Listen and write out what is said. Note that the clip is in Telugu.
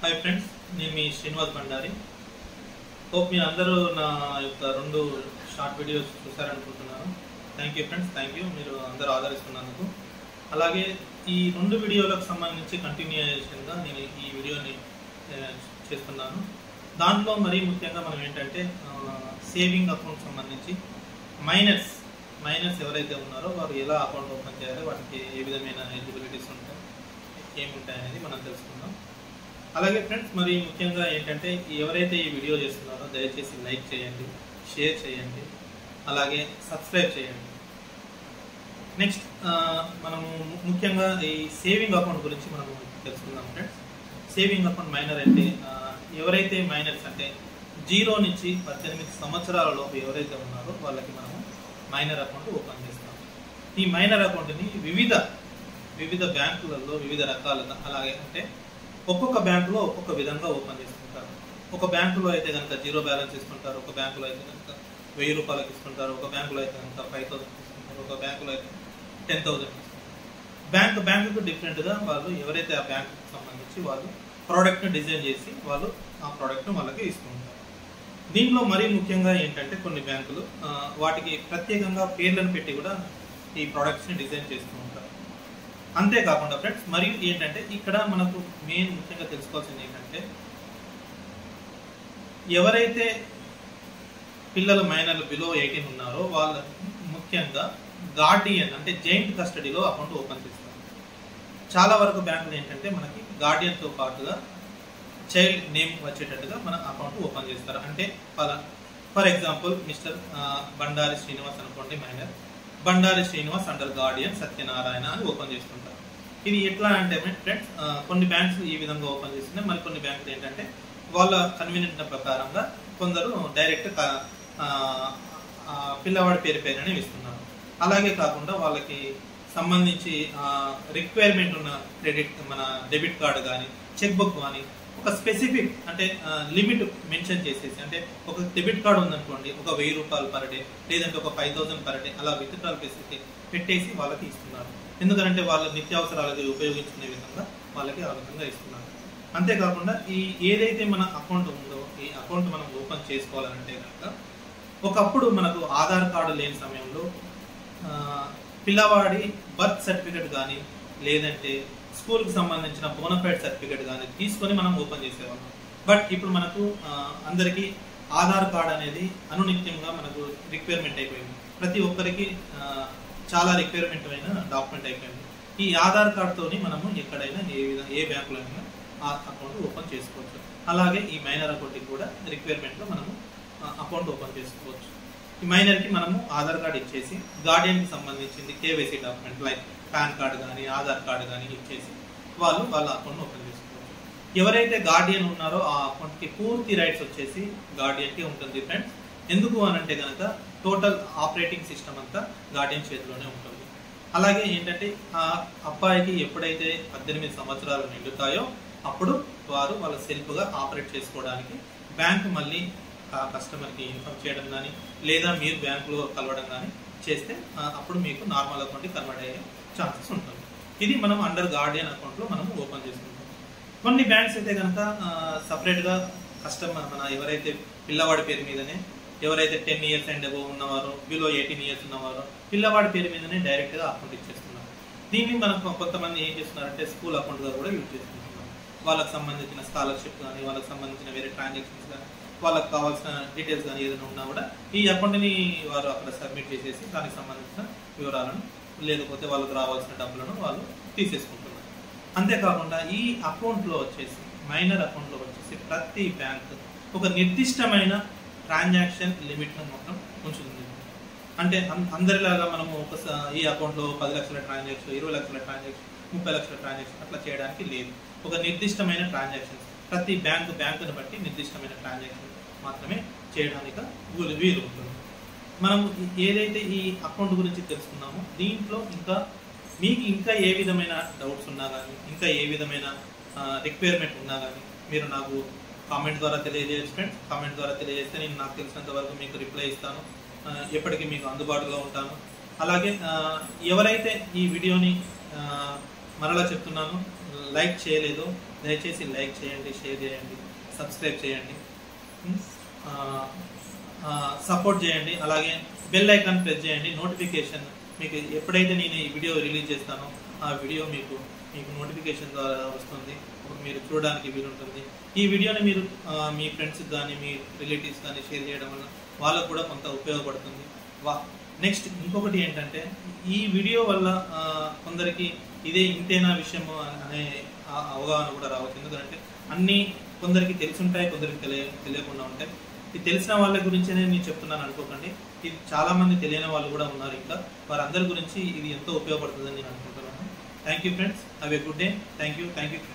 హాయ్ ఫ్రెండ్స్ నేను మీ శ్రీనివాస్ బండారి హోప్ మీ అందరూ నా యొక్క రెండు షార్ట్ వీడియోస్ చూసారనుకుంటున్నాను thank you friends thank you మీరు అందరూ ఆదరిస్తున్నందుకు అలాగే ఈ రెండు వీడియోలకు సంబంధించి కంటిన్యూషన్గా నేను ఈ వీడియోని ఆ, చేస్తున్నాను దాంట్లో మరీ ముఖ్యంగా మనం ఏంటంటే సేవింగ్ అకౌంట్ సంబంధించి మైనర్స్ మైనర్స్ ఎవరైతే ఉన్నారో వారు ఎలా అకౌంట్ ఓపెన్ చేయాలి వాటికి ఏ విధమైన ఎలిజిబిలిటీస్ ఉంటాయి ఏముంటాయి అనేది మనం తెలుసుకుందాం అలాగే ఫ్రెండ్స్ మరి ముఖ్యంగా ఏంటంటే ఎవరైతే ఈ వీడియో చేస్తున్నారో దయచేసి లైక్ చేయండి షేర్ చేయండి అలాగే సబ్స్క్రైబ్ చేయండి నెక్స్ట్ మనము ముఖ్యంగా ఈ సేవింగ్ అకౌంట్ గురించి మనం తెలుసుకుందాం ఫ్రెండ్స్ సేవింగ్ అకౌంట్ మైనర్ అంటే ఆ, ఎవరైతే మైనర్స్ అంటే జీరో నుంచి పద్దెనిమిది సంవత్సరాల లోపు ఎవరైతే ఉన్నారో వాళ్ళకి మనము మైనర్ అకౌంట్ ఓపెన్ చేస్తాం ఈ మైనర్ అకౌంట్ని వివిధ వివిధ బ్యాంకులలో వివిధ రకాలుగా అలాగే అంటే ఒక్కొక్క బ్యాంకులో ఒక్కొక్క విధంగా ఓపెన్ చేసుకుంటారు ఒక బ్యాంకులో అయితే కనుక జీరో బ్యాలెన్స్ ఇస్తుంటారు ఒక బ్యాంకులో అయితే కనుక వెయ్యి రూపాయలకి ఇస్తుంటారు ఒక బ్యాంకులో అయితే కనుక ఫైవ్ థౌసండ్ ఇస్తుంటారు ఒక బ్యాంకులో అయితే టెన్ థౌసండ్ బ్యాంక్ బ్యాంకుకు డిఫరెంట్గా వాళ్ళు ఎవరైతే ఆ బ్యాంకుకి సంబంధించి వాళ్ళు ప్రోడక్ట్ని డిజైన్ చేసి వాళ్ళు ఆ ప్రోడక్ట్ను వాళ్ళకి ఇస్తుంటారు దీంట్లో మరీ ముఖ్యంగా ఏంటంటే కొన్ని బ్యాంకులు ఆ, వాటికి ప్రత్యేకంగా పేర్లను పెట్టి కూడా ఈ ప్రోడక్ట్స్ని డిజైన్ చేస్తూ ఉంటారు అంతేకాకుండా ఫ్రెండ్స్ మరియు ఏంటంటే ఇక్కడ మనకు మెయిన్ ముఖ్యంగా తెలుసుకోవాల్సింది ఏంటంటే ఎవరైతే పిల్లలు మైనర్లు బిలో ఎయిటీన్ ఉన్నారో వాళ్ళ ముఖ్యంగా గార్డియన్ అంటే జైంట్ కస్టడీలో అకౌంట్ ఓపెన్ చేస్తారు చాలా వరకు బ్యాంకులు ఏంటంటే మనకి గార్డియన్తో పాటుగా చైల్డ్ నేమ్ వచ్చేటట్టుగా మన అకౌంట్ ఓపెన్ చేస్తారు అంటే for example mister Bandari Srinivas అనుకోండి minor Bandari Srinivas under guardian Satyanarayana అని ఓపెన్ చేస్తుంటారు ఇది ఎట్లా అంటే ఫ్రెండ్స్ కొన్ని బ్యాంక్స్ ఈ విధంగా ఓపెన్ చేస్తున్నాయి మరి కొన్ని బ్యాంకులు ఏంటంటే వాళ్ళ కన్వీనియంట్ ప్రకారంగా కొందరు డైరెక్ట్ పిల్లవాడి పేరు పేరుని ఇస్తున్నారు అలాగే కాకుండా వాళ్ళకి సంబంధించి రిక్వైర్మెంట్ ఉన్న క్రెడిట్ మన డెబిట్ కార్డు కానీ చెక్ బుక్ కానీ ఒక స్పెసిఫిక్ అంటే లిమిట్ మెన్షన్ చేసేసి అంటే ఒక డెబిట్ కార్డు ఉందనుకోండి ఒక వెయ్యి రూపాయలు పర్ డే లేదంటే ఒక ఫైవ్ థౌసండ్ పర్ డే అలా విత్డ్రాల్ ఫెసిలిటీ పెట్టేసి వాళ్ళకి ఇస్తున్నారు ఎందుకంటే వాళ్ళ నిత్యావసరాలకి ఉపయోగించుకునే విధంగా వాళ్ళకి ఆ విధంగా ఇస్తున్నారు అంతేకాకుండా ఈ ఏదైతే మన అకౌంట్ ఉందో ఈ అకౌంట్ మనం ఓపెన్ చేసుకోవాలంటే కనుక ఒకప్పుడు మనకు ఆధార్ కార్డు లేని సమయంలో ఆ, పిల్లవాడి బర్త్ సర్టిఫికెట్ కానీ లేదంటే స్కూల్కి సంబంధించిన బోనఫైడ్ సర్టిఫికెట్ కానీ తీసుకొని మనం ఓపెన్ చేసేవాళ్ళం బట్ ఇప్పుడు మనకు ఆ, అందరికీ ఆధార్ కార్డ్ అనేది అనునిత్యంగా మనకు రిక్వైర్మెంట్ అయిపోయింది ప్రతి ఒక్కరికి ఆ, చాలా రిక్వైర్మెంట్ అయిన డాక్యుమెంట్ అయిపోయింది ఈ ఆధార్ కార్డ్తోని మనము ఎక్కడైనా ఏ విధంగా ఏ బ్యాంకులో అయినా ఆ అకౌంట్ ఓపెన్ చేసుకోవచ్చు అలాగే ఈ మైనర్ అకౌంట్కి కూడా రిక్వైర్మెంట్లో మనము అకౌంట్ ఓపెన్ చేసుకోవచ్చు ఈ మైనర్కి మనము ఆధార్ కార్డ్ ఇచ్చేసి గార్డియన్కి సంబంధించింది KYC document like PAN card కానీ ఆధార్ కార్డు కానీ ఇచ్చేసి వాళ్ళు వాళ్ళ అకౌంట్ ఓపెన్ చేసుకోవచ్చు ఎవరైతే గార్డియన్ ఉన్నారో ఆ అకౌంట్కి పూర్తి రైట్స్ వచ్చేసి గార్డియన్కి ఉంటుంది ఫ్రెండ్స్ ఎందుకు అని అంటే కనుక టోటల్ ఆపరేటింగ్ సిస్టమ్ అంతా గార్డియన్ చేతిలోనే ఉంటుంది అలాగే ఏంటంటే ఆ అబ్బాయికి ఎప్పుడైతే పద్దెనిమిది సంవత్సరాలు నిండుతాయో అప్పుడు వారు వాళ్ళ సెల్ఫ్గా ఆపరేట్ చేసుకోవడానికి బ్యాంక్ మళ్ళీ ఆ కస్టమర్కి ఇన్ఫార్మ్ చేయడం కానీ లేదా మీరు బ్యాంకులో కలవడం కానీ చేస్తే ఆ, అప్పుడు మీకు నార్మల్ అకౌంట్కి కన్వర్ట్ అయ్యే ఛాన్సెస్ ఉంటుంది ఇది మనం అండర్ గార్డియన్ అకౌంట్లో మనం ఓపెన్ చేసుకుంటాం కొన్ని బ్యాంక్స్ అయితే కనుక సపరేట్గా కస్టమర్ మన ఎవరైతే పిల్లవాడి పేరు మీదనే ఎవరైతే టెన్ ఇయర్స్ అండ్ అబోవ్ ఉన్నవారో బిలో ఎయిటీన్ ఇయర్స్ ఉన్నవారో పిల్లవాడి పేరు మీదనే డైరెక్ట్గా అకౌంట్ ఇచ్చేస్తున్నారు దీన్ని మనకు కొంతమంది ఏం చేస్తున్నారంటే స్కూల్ అకౌంట్గా కూడా యూజ్ చేసుకుంటున్నారు వాళ్ళకి సంబంధించిన స్కాలర్షిప్ కానీ వాళ్ళకి సంబంధించిన వేరే ట్రాన్సాక్షన్స్ కానీ వాళ్ళకి కావాల్సిన డీటెయిల్స్ కానీ ఏదైనా ఉన్నా కూడా ఈ అకౌంట్ని వారు అక్కడ సబ్మిట్ చేసేసి దానికి సంబంధించిన వివరాలను లేకపోతే వాళ్ళకి రావాల్సిన డబ్బులను వాళ్ళు తీసేసుకుంటున్నారు అంతేకాకుండా ఈ అకౌంట్లో వచ్చేసి మైనర్ అకౌంట్లో వచ్చేసి ప్రతి బ్యాంక్ ఒక నిర్దిష్టమైన ట్రాన్సాక్షన్ లిమిట్ను మొత్తం ఉంచుతుంది అంటే అం- అందరిలాగా మనము ఒక స- ఈ అకౌంట్లో పది లక్షల ట్రాన్సాక్షన్ ఇరవై లక్షల ట్రాన్సాక్షన్ ముప్పై లక్షల ట్రాన్సాక్షన్ అట్లా చేయడానికి లేదు ఒక నిర్దిష్టమైన ట్రాన్సాక్షన్స్ ప్రతి బ్యాంక్ బ్యాంకుని బట్టి నిర్దిష్టమైన ట్రాన్సాక్షన్ మాత్రమే చేయడానికి వీలు వీలు ఉంటుంది మనం ఏదైతే ఈ అకౌంట్ గురించి తెలుసుకున్నామో దీంట్లో ఇంకా మీకు ఇంకా ఏ విధమైన డౌట్స్ ఉన్నా కానీ ఇంకా ఏ విధమైన రిక్వైర్మెంట్ ఉన్నా కానీ మీరు నాకు కామెంట్ ద్వారా తెలియజేయచ్చు ఫ్రెండ్స్ కామెంట్ ద్వారా తెలియజేస్తే నేను నాకు తెలిసినంత వరకు మీకు రిప్లై ఇస్తాను ఆ, ఎప్పటికీ మీకు అందుబాటులో ఉంటాను అలాగే ఆ, ఎవరైతే ఈ వీడియోని ఆ, మరలా చెప్తున్నాను లైక్ చేయలేదో దయచేసి లైక్ చేయండి షేర్ చేయండి సబ్స్క్రైబ్ చేయండి సపోర్ట్ చేయండి అలాగే బెల్ ఐకాన్ ప్రెస్ చేయండి నోటిఫికేషన్ మీకు ఎప్పుడైతే నేను ఈ వీడియో రిలీజ్ చేస్తానో ఆ వీడియో మీకు మీకు నోటిఫికేషన్ ద్వారా వస్తుంది అప్పుడు మీరు చూడడానికి వీలుంటుంది ఈ వీడియోని మీరు ఆ, మీ ఫ్రెండ్స్కి కానీ మీ రిలేటివ్స్ కానీ షేర్ చేయడం వల్ల వాళ్ళకు కూడా కొంత ఉపయోగపడుతుంది వా నెక్స్ట్ ఇంకొకటి ఏంటంటే ఈ వీడియో వల్ల ఆ, కొందరికి ఇదే ఇంతేనా విషయము అనే ఆ- అవగాహన కూడా రావచ్చు ఎందుకంటే అన్ని కొందరికి తెలిసి ఉంటాయి కొందరికి తెలియ తెలియకుండా ఉంటాయి ఇది తెలిసిన వాళ్ళ గురించే నేను చెప్తున్నాను అనుకోకండి ఇది చాలా మంది తెలియని వాళ్ళు కూడా ఉన్నారు ఇంకా వారందరి గురించి ఇది ఎంతో ఉపయోగపడుతుందని నేను అనుకుంటున్నాను thank you friends have a good day thank you thank you